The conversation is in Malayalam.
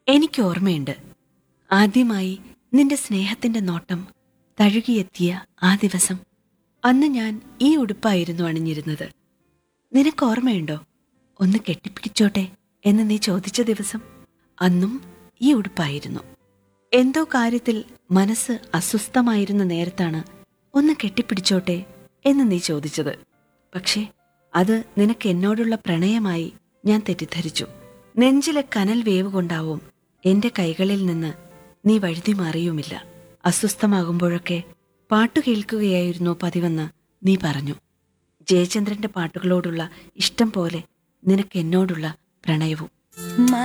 എനിക്ക് ഓർമ്മയുണ്ട് ആദ്യമായി നിന്റെ സ്നേഹത്തിന്റെ നോട്ടം തഴുകിയെത്തിയ ആ ദിവസം അന്ന് ഞാൻ ഈ ഉടുപ്പായിരുന്നു അണിഞ്ഞിരുന്നത് നിനക്ക് ഓർമ്മയുണ്ടോ ഒന്ന് കെട്ടിപ്പിടിച്ചോട്ടെ എന്ന് നീ ചോദിച്ച ദിവസം അന്നും ഈ ഉടുപ്പായിരുന്നു എന്തോ കാര്യത്തിൽ മനസ്സ് അസ്വസ്ഥമായിരുന്ന നേരത്താണ് ഒന്ന് കെട്ടിപ്പിടിച്ചോട്ടെ എന്ന് നീ ചോദിച്ചത് പക്ഷേ അത് നിനക്ക് എന്നോടുള്ള പ്രണയമായി ഞാൻ തെറ്റിദ്ധരിച്ചു നെഞ്ചിലെ കനൽ വേവ് കൊണ്ടാവും എന്റെ കൈകളിൽ നിന്ന് നീ വഴുതി മാറിയുമില്ല അസ്വസ്ഥമാകുമ്പോഴൊക്കെ പാട്ടു കേൾക്കുകയായിരുന്നു പതിവെന്ന് നീ പറഞ്ഞു ജയചന്ദ്രന്റെ പാട്ടുകളോടുള്ള ഇഷ്ടം പോലെ നിനക്ക് എന്നോടുള്ള പ്രണയവും